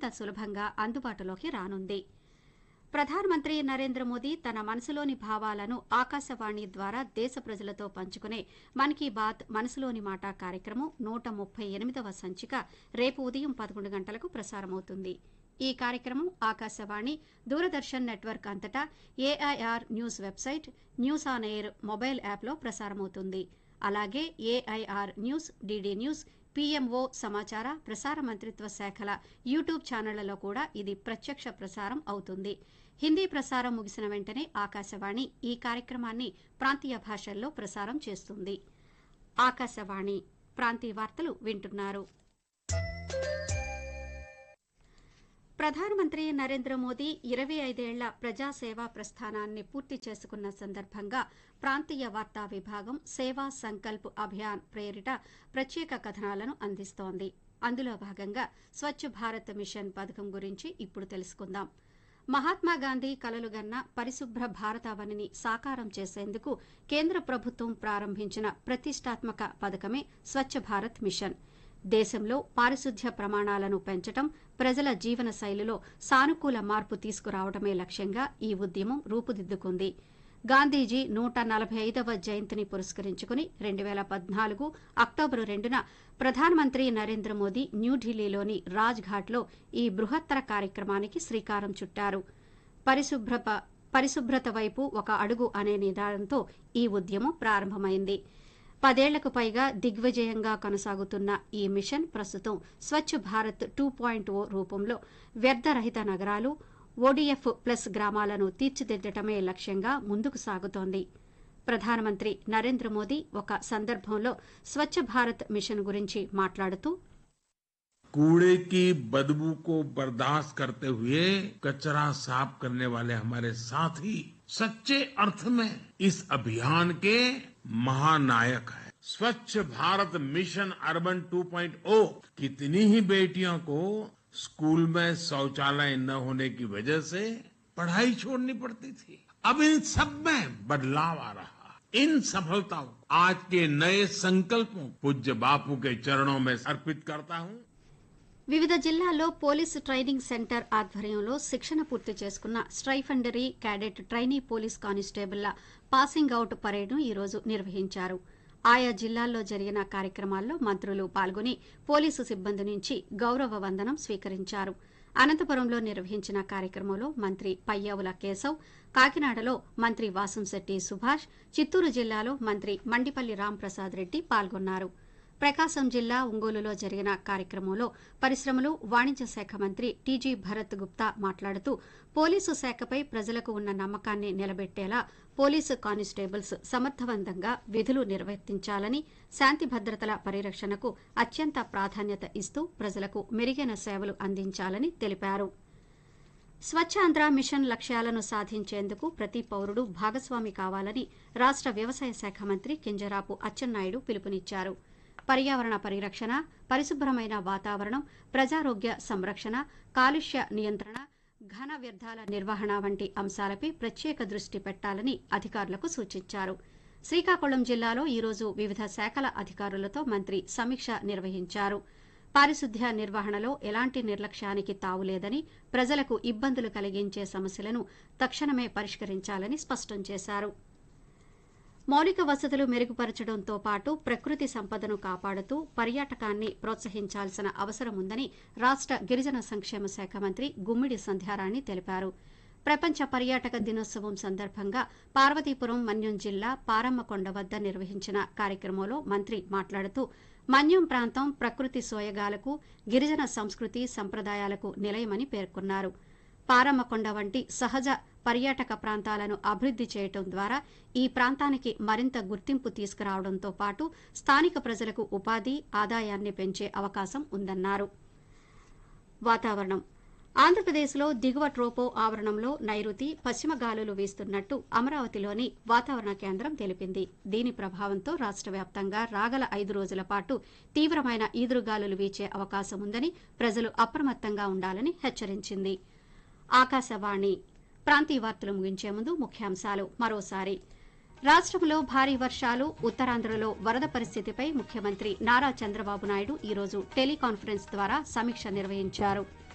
మరింత సులభంగా అందుబాటులోకి రానుంది ప్రధానమంత్రి నరేంద్ర మోదీ తన మనసులోని భావాలను ఆకాశవాణి ద్వారా దేశ ప్రజలతో పంచుకునే మన్ కీ బాత్ మనసులోని మాట కార్యక్రమం నూట ముప్పై ఎనిమిదవ సంచిక రేపు ఉదయం పదకొండు గంటలకు ప్రసారమవుతుంది ఈ కార్యక్రమం ఆకాశవాణి దూరదర్శన్ నెట్వర్క్ అంతటా AIR news website news on air mobile యాప్లో ప్రసారమవుతుంది అలాగే AIR news DD news PMO సమాచార ప్రసార మంత్రిత్వ శాఖల యూట్యూబ్ ఛానళ్లలో కూడా ఇది ప్రత్యక్ష ప్రసారం అవుతుంది హిందీ ప్రసారం ముగిసిన వెంటనే ఆకాశవాణి ఈ కార్యక్రమాన్ని ప్రాంతీయ భాషల్లో ప్రసారం చేస్తుంది ఆకాశవాణి ప్రాంతీయ వార్తలు వింటున్నారు ప్రధానమంత్రి నరేంద్ర మోదీ ఇరవై ఐదేళ్ల ప్రజాసేవా ప్రస్థానాన్ని పూర్తి చేసుకున్న సందర్భంగా ప్రాంతీయ వార్తా విభాగం సేవా సంకల్ప్ అభియాన్ ప్రేరిట ప్రత్యేక కథనాలను అందిస్తోంది అందులో భాగంగా స్వచ్ఛ భారత్ మిషన్ పథకం గురించి ఇప్పుడు తెలుసుకుందాం మహాత్మా గాంధీ కలలుగన్న పరిశుభ్ర భారతావనిని సాకారం చేసేందుకు కేంద్ర ప్రభుత్వం ప్రారంభించిన ప్రతిష్టాత్మక పథకమే స్వచ్ఛ భారత్ మిషన్ దేశంలో పారిశుధ్య ప్రమాణాలను పెంచడం ప్రజల జీవన శైలిలో సానుకూల మార్పు తీసుకురావడమే లక్ష్యంగా ఈ ఉద్యమం రూపుదిద్దుకుంది గాంధీజీ నూట నలభై ఐదవ జయంతిని పురస్కరించుకుని రెండు వేల పద్నాలుగు అక్టోబరు రెండున ప్రధానమంత్రి నరేంద్ర మోదీ న్యూఢిల్లీలోని రాజ్ఘాట్లో ఈ బృహత్తర కార్యక్రమానికి శ్రీకారం చుట్టారు పరిశుభ్ర పరిశుభ్రత వైపు ఒక అడుగు అనే నిదానంతో ఈ ఉద్యమం ప్రారంభమైంది పదేళ్లకు పైగా దిగ్విజయంగా కొనసాగుతున్న ఈ మిషన్ ప్రస్తుతం Swachh Bharat two point O రూపంలో వ్యర్థరహిత నగరాలు ఓడీఎఫ్ ప్లస్ గ్రామాలను తీర్చిదిద్దటమే లక్ష్యంగా ముందుకు సాగుతోంది ప్రధానమంత్రి నరేంద్ర మోదీ ఒక సందర్భంలో స్వచ్ఛ భారత్ మిషన్ గురించి మాట్లాడుతూ कूड़े की बदबू को बर्दाश्त करते हुए कचरा साफ करने वाले हमारे साथी सच्चे अर्थ में इस अभियान के महानायक हैं स्वच्छ भारत मिशन अर्बन 2.0 कितनी ही बेटियों को स्कूल में शौचालय न होने की वजह से पढ़ाई छोड़नी पड़ती थी अब इन सब में बदलाव आ रहा इन सफलताओं को आज के नए संकल्पों पूज्य बापू के चरणों में अर्पित करता हूँ వివిధ జిల్లాల్లో పోలీసు ట్రైనింగ్ సెంటర్ ఆధ్వర్యంలో శిక్షణ పూర్తి చేసుకున్న స్ట్రైఫండరీ క్యాడెట్ ట్రైనీ పోలీస్ కానిస్టేబుల్ల పాసింగ్ అవుట్ పరేడ్ను ఈరోజు నిర్వహించారు ఆయా జిల్లాల్లో జరిగిన కార్యక్రమాల్లో మంత్రులు పాల్గొని పోలీసు సిబ్బంది నుంచి గౌరవ వందనం స్వీకరించారు అనంతపురంలో నిర్వహించిన కార్యక్రమంలో మంత్రి పయ్యావుల కేశవ్ కాకినాడలో మంత్రి వాసంశెట్టి సుభాష్ చిత్తూరు జిల్లాలో మంత్రి మండిపల్లి రాంప్రసాద్ రెడ్డి పాల్గొన్నారు ప్రకాశం జిల్లా ఒంగోలులో జరిగిన కార్యక్రమంలో పరిశ్రమలు వాణిజ్య శాఖ మంత్రి టీజీ భరత్ గుప్తా మాట్లాడుతూ పోలీసు శాఖపై ప్రజలకు ఉన్న నమ్మకాన్ని నిలబెట్టేలా పోలీసు కానిస్టేబుల్స్ సమర్థవంతంగా విధులు నిర్వర్తించాలని శాంతి భద్రతల పరిరక్షణకు అత్యంత ప్రాధాన్యత ఇస్తూ ప్రజలకు మెరుగైన సేవలు అందించాలని తెలిపారు స్వచ్ఛాంధ్ర మిషన్ లక్ష్యాలను సాధించేందుకు ప్రతి పౌరుడు భాగస్వామి కావాలని రాష్ట వ్యవసాయ శాఖ మంత్రి కింజరాపు అచ్చెన్నాయుడు పిలుపునిచ్చారు పర్యావరణ పరిరక్షణ పరిశుభ్రమైన వాతావరణం ప్రజారోగ్య సంరక్షణ కాలుష్య నియంత్రణ ఘన వ్యర్థాల నిర్వహణ వంటి అంశాలపై ప్రత్యేక దృష్టి పెట్టాలని అధికారులకు సూచించారు శ్రీకాకుళం జిల్లాలో ఈరోజు వివిధ శాఖల అధికారులతో మంత్రి సమీక్ష నిర్వహించారు పారిశుద్ధ్య నిర్వహణలో ఎలాంటి నిర్లక్ష్యానికి తావులేదని ప్రజలకు ఇబ్బందులు కలిగించే సమస్యలను తక్షణమే పరిష్కరించాలని స్పష్టం చేశారు మౌలిక వసతులు మెరుగుపరచడంతో పాటు ప్రకృతి సంపదను కాపాడుతూ పర్యాటకాన్ని ప్రోత్సహించాల్సిన అవసరం ఉందని రాష్ట గిరిజన సంక్షేమ శాఖ మంత్రి గుమ్మిడి సంధ్యారాణి తెలిపారు ప్రపంచ పర్యాటక దినోత్సవం సందర్భంగా పార్వతీపురం మన్యం జిల్లా పారమ్మకొండ వద్ద నిర్వహించిన కార్యక్రమంలో మంత్రి మాట్లాడుతూ మన్యం ప్రాంతం ప్రకృతి సోయగాలకు గిరిజన సంస్కృతి సంప్రదాయాలకు నిలయమని పేర్కొన్నారు పారమ్మకొండ వంటి సహజ పర్యాటక ప్రాంతాలను అభివృద్ది చేయటం ద్వారా ఈ ప్రాంతానికి మరింత గుర్తింపు తీసుకురావడంతో పాటు స్థానిక ప్రజలకు ఉపాధి ఆదాయాన్ని పెంచే అవకాశం ఉందన్నారు వాతావరణం ఆంధ్రప్రదేశ్లో దిగువ ట్రోపో ఆవరణంలో నైరుతి పశ్చిమ గాలులు వీస్తున్నట్టు అమరావతిలోని వాతావరణ కేంద్రం తెలిపింది దీని ప్రభావంతో రాష్ట్ర వ్యాప్తంగా రాగల ఐదు రోజుల పాటు తీవ్రమైన ఈదురుగాలులు వీచే అవకాశం ఉందని ప్రజలు అప్రమత్తంగా ఉండాలని హెచ్చరించింది ఆకాశవాణి ప్రాంతీయ వార్తలు ముగించే ముందు ముఖ్యాంశాలు మరోసారి రాష్ట్రంలో భారీ వర్షాలు ఉత్తరాంధ్రలో వరద పరిస్థితిపై ముఖ్యమంత్రి నారా చంద్రబాబు నాయుడు ఈరోజు టెలికాన్ఫరెన్స్ ద్వారా సమీక్ష నిర్వహించారు